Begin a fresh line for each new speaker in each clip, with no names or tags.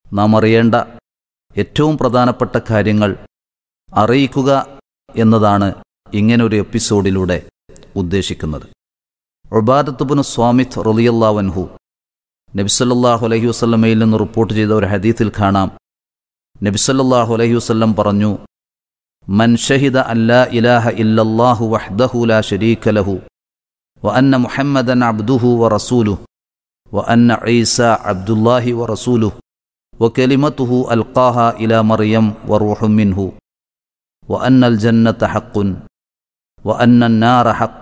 നാം അറിയേണ്ട ഏറ്റവും പ്രധാനപ്പെട്ട കാര്യങ്ങൾ അറിയിക്കുക എന്നതാണ് ഇങ്ങനൊരു എപ്പിസോഡിലൂടെ ഉദ്ദേശിക്കുന്നത് ഉബാദത്തുബിന് സ്വാമിത് റലിയല്ലാവൻഹു നബിസല്ലാഹു അലഹി വസ്ലമയിൽ നിന്ന് റിപ്പോർട്ട് ചെയ്ത ഒരു ഹദീത്തിൽ കാണാം നബിസല്ലാഹു അലഹി വസ്ലം പറഞ്ഞു മൻ ഷഹിദ അല്ലാ ഇലാഹ ഇല്ലല്ലാഹു വഹ്ദഹു ലാ ശരീക ലഹു وأن محمدا عبده ورسوله وأن عيسى عبد الله ورسوله وكلمته ألقاها إلى مريم وروح منه وأن الجنة حق وأن النار حق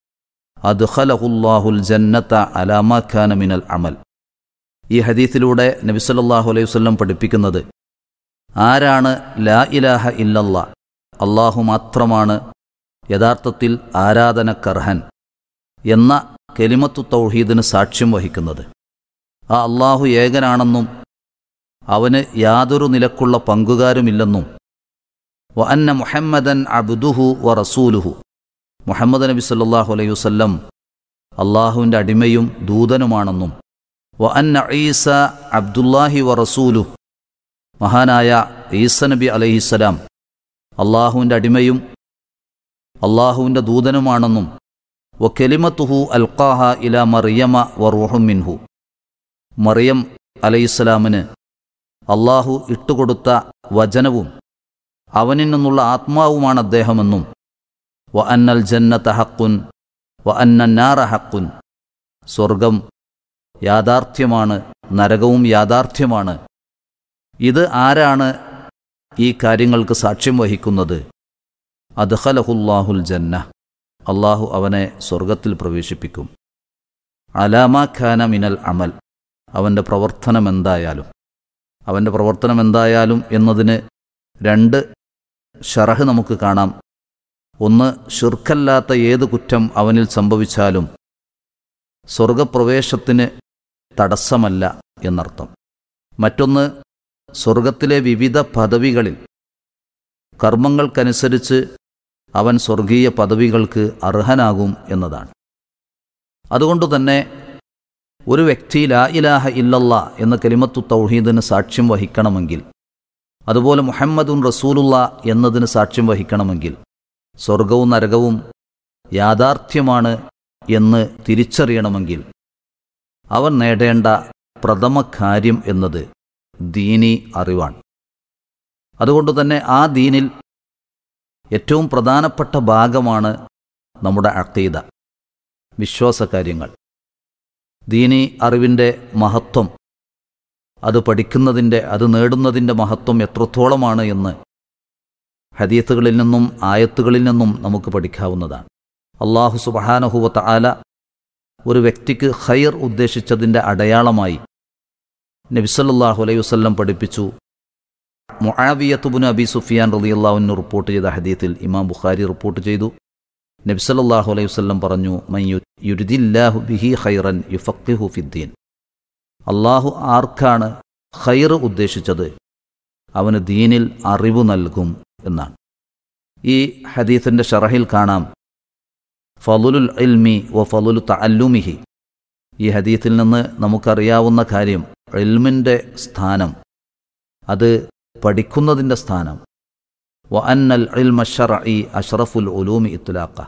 أدخله الله الجنة على ما كان من العمل ഈ ഹദീത്തിലൂടെ നബി സല്ലല്ലാഹു അലൈഹി വസല്ലം പഠിപ്പിക്കുന്നത് ആരാണ് ലാ ഇലാഹ ഇല്ലല്ല അള്ളാഹു മാത്രമാണ് യഥാർത്ഥത്തിൽ ആരാധനക്കർഹൻ എന്ന കെലിമത്തു തൗഹീദിന് സാക്ഷ്യം വഹിക്കുന്നത് ആ അള്ളാഹു ഏകനാണെന്നും അവന് യാതൊരു നിലക്കുള്ള പങ്കുകാരുമില്ലെന്നും വ അന്ന മുഹമ്മദൻ അബ്ദുഹു വ റസൂലുഹു മുഹമ്മദ് നബി സല്ലാഹു അലൈഹി വസ്ല്ലം അള്ളാഹുവിൻ്റെ അടിമയും ദൂതനുമാണെന്നും വ അന്ന ഈസ അബ്ദുല്ലാഹി വ റസൂലു മഹാനായ ഈസ നബി അലൈഹിസ്സലാം അള്ളാഹുവിൻ്റെ അടിമയും അള്ളാഹുവിൻ്റെ ദൂതനുമാണെന്നും വ കെലിമത്തുഹു അൽക്കാഹ ഇല മറിയമ വ റൂഹും മിൻഹു മറിയം അലൈഹിസ്സലാമിന് അള്ളാഹു ഇട്ടുകൊടുത്ത വചനവും അവനിൽ നിന്നുള്ള ആത്മാവുമാണ് അദ്ദേഹമെന്നും വ അന്നൽ ജന്നത്ത ഹക്കുൻ വ അന്നന്നാറ ഹക്കുൻ സ്വർഗം യാഥാർത്ഥ്യമാണ് നരകവും യാഥാർത്ഥ്യമാണ് ഇത് ആരാണ് ഈ കാര്യങ്ങൾക്ക് സാക്ഷ്യം വഹിക്കുന്നത് അദ്ഹലഹുല്ലാഹുൽ ജന്ന അള്ളാഹു അവനെ സ്വർഗത്തിൽ പ്രവേശിപ്പിക്കും അലാമ ഖാന മിനൽ അമൽ അവൻ്റെ പ്രവർത്തനം എന്തായാലും അവൻ്റെ പ്രവർത്തനം എന്തായാലും എന്നതിന് രണ്ട് ഷറഹ് നമുക്ക് കാണാം ഒന്ന് ഷിർക്കല്ലാത്ത ഏത് കുറ്റം അവനിൽ സംഭവിച്ചാലും സ്വർഗപ്രവേശത്തിന് തടസ്സമല്ല എന്നർത്ഥം മറ്റൊന്ന് സ്വർഗത്തിലെ വിവിധ പദവികളിൽ കർമ്മങ്ങൾക്കനുസരിച്ച് അവൻ സ്വർഗീയ പദവികൾക്ക് അർഹനാകും എന്നതാണ് അതുകൊണ്ടുതന്നെ ഒരു വ്യക്തി ലാ ഇലാഹ ഇല്ലല്ല എന്ന കലിമത്തു തൗഹീദിന് സാക്ഷ്യം വഹിക്കണമെങ്കിൽ അതുപോലെ മുഹമ്മദുൻ റസൂലുള്ള എന്നതിന് സാക്ഷ്യം വഹിക്കണമെങ്കിൽ സ്വർഗവും നരകവും യാഥാർത്ഥ്യമാണ് എന്ന് തിരിച്ചറിയണമെങ്കിൽ അവൻ നേടേണ്ട പ്രഥമ കാര്യം എന്നത് ദീനി അറിവാണ് അതുകൊണ്ട് തന്നെ ആ ദീനിൽ ഏറ്റവും പ്രധാനപ്പെട്ട ഭാഗമാണ് നമ്മുടെ അക്കീദ വിശ്വാസകാര്യങ്ങൾ ദീനി അറിവിൻ്റെ മഹത്വം അത് പഠിക്കുന്നതിൻ്റെ അത് നേടുന്നതിൻ്റെ മഹത്വം എത്രത്തോളമാണ് എന്ന് ഹദീത്തുകളിൽ നിന്നും ആയത്തുകളിൽ നിന്നും നമുക്ക് പഠിക്കാവുന്നതാണ് അള്ളാഹു സുബഹാനഹുവത്ത ആല ഒരു വ്യക്തിക്ക് ഖൈർ ഉദ്ദേശിച്ചതിൻ്റെ അടയാളമായി നബിസല്ലാഹു അലൈഹി വസ്ല്ലം പഠിപ്പിച്ചു മുആവിയത്തുബുൻ അബി സുഫിയാൻ റളിയല്ലാഹുവിന് റിപ്പോർട്ട് ചെയ്ത ഹദീത്തിൽ ഇമാം ബുഖാരി റിപ്പോർട്ട് ചെയ്തു നബിസല്ലാഹു അലൈഹി വസ്ല്ലം പറഞ്ഞു മൻ യുരിദില്ലാഹു ബിഹി ഖൈറൻ യുഫഖിഹു ഫിദ്ദീൻ അള്ളാഹു ആർക്കാണ് ഖൈർ ഉദ്ദേശിച്ചത് അവന് ദീനിൽ അറിവ് നൽകും എന്നാണ് ഈ ഹദീസിൻ്റെ ഷറഹിൽ കാണാം ഫലുലുൽ ഇൽമി വ ഫലുലു തഅല്ലുമിഹി ഈ ഹദീത്തിൽ നിന്ന് നമുക്കറിയാവുന്ന കാര്യം ഇൽമിൻ്റെ സ്ഥാനം അത് പഠിക്കുന്നതിൻ്റെ സ്ഥാനം വ അന്നൽ ഇൽമ ഷറഇ അഷ്റഫുൽ ഉലൂമി ഇത്തുലാക്ക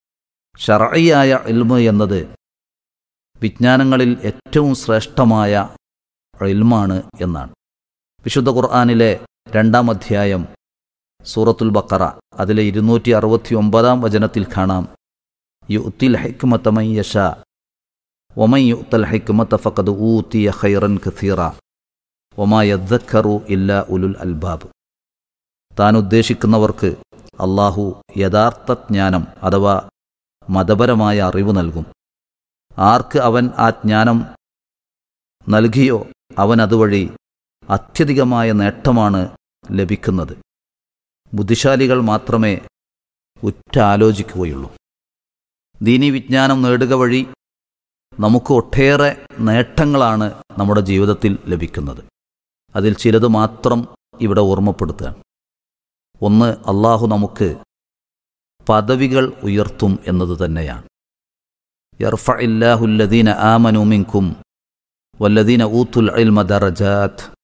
ഷറഇയായ ഇൽമ് എന്നത് വിജ്ഞാനങ്ങളിൽ ഏറ്റവും ശ്രേഷ്ഠമായ ഇൽമാണ് എന്നാണ് വിശുദ്ധ ഖുർആാനിലെ രണ്ടാം അധ്യായം സൂറത്തുൽ ബക്കറ അതിലെ ഇരുന്നൂറ്റി അറുപത്തി ഒമ്പതാം വചനത്തിൽ കാണാം യുത്തിൽ ഹൈക്കുമത്തമൈ യഷ ഒമൈ യുത്തൽ ഹൈക്കുമത്ത ഫക്കത് ഊത്തിയ ഖൈറൻ ഖസീറ ഒമാ യദ്ദക്കറു ഇല്ല ഉലുൽ അൽബാബ് താൻ ഉദ്ദേശിക്കുന്നവർക്ക് അള്ളാഹു യഥാർത്ഥ ജ്ഞാനം അഥവാ മതപരമായ അറിവ് നൽകും ആർക്ക് അവൻ ആ ജ്ഞാനം നൽകിയോ അവൻ അതുവഴി അത്യധികമായ നേട്ടമാണ് ലഭിക്കുന്നത് ബുദ്ധിശാലികൾ മാത്രമേ ഉറ്റാലോചിക്കുകയുള്ളൂ ദീനി വിജ്ഞാനം നേടുക വഴി നമുക്ക് ഒട്ടേറെ നേട്ടങ്ങളാണ് നമ്മുടെ ജീവിതത്തിൽ ലഭിക്കുന്നത് അതിൽ ചിലത് മാത്രം ഇവിടെ ഓർമ്മപ്പെടുത്തുകയാണ് ഒന്ന് അള്ളാഹു നമുക്ക് പദവികൾ ഉയർത്തും എന്നത് തന്നെയാണ് യർഫ ഇല്ലാഹുല്ലദീന ആമനു മിൻകും വല്ലദീന ഊത്തുൽ ഇൽമ ദറജാത്ത്